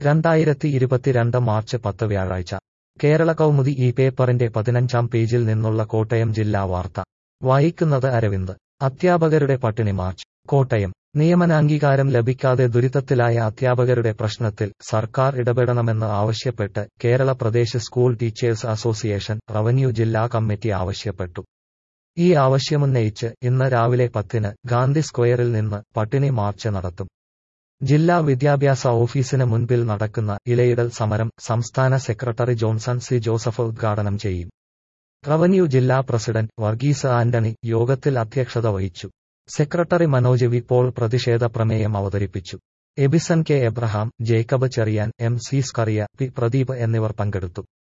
രണ്ടായിരത്തി ഇരുപത്തിരണ്ട് മാർച്ച് പത്ത് വ്യാഴാഴ്ച കേരള കൗമുദി ഈ പേപ്പറിന്റെ പതിനഞ്ചാം പേജിൽ നിന്നുള്ള കോട്ടയം ജില്ലാ വാർത്ത വായിക്കുന്നത് അരവിന്ദ് അധ്യാപകരുടെ പട്ടിണി മാർച്ച് കോട്ടയം നിയമനാംഗീകാരം ലഭിക്കാതെ ദുരിതത്തിലായ അധ്യാപകരുടെ പ്രശ്നത്തിൽ സർക്കാർ ഇടപെടണമെന്ന് ആവശ്യപ്പെട്ട് Kerala Pradesh school teachers association revenue ജില്ലാ കമ്മിറ്റി ആവശ്യപ്പെട്ടു ഈ ആവശ്യമുന്നയിച്ച് ഇന്ന് രാവിലെ പത്തിന് ഗാന്ധി സ്ക്വയറിൽ നിന്ന് പട്ടിണി മാർച്ച് നടത്തും ജില്ലാ വിദ്യാഭ്യാസ ഓഫീസിന് മുൻപിൽ നടക്കുന്ന ഇലയിടൽ സമരം സംസ്ഥാന സെക്രട്ടറി ജോൺസൺ സി ജോസഫ് ഉദ്ഘാടനം ചെയ്യും റവന്യൂ ജില്ലാ പ്രസിഡന്റ് വർഗീസ് ആന്റണി യോഗത്തിൽ അധ്യക്ഷത വഹിച്ചു സെക്രട്ടറി മനോജ് വി പോൾ പ്രതിഷേധ പ്രമേയം അവതരിപ്പിച്ചു Abison K Abraham Jacob Cheriyan M C Scaria P Pradeep എന്നിവർ പങ്കെടുത്തു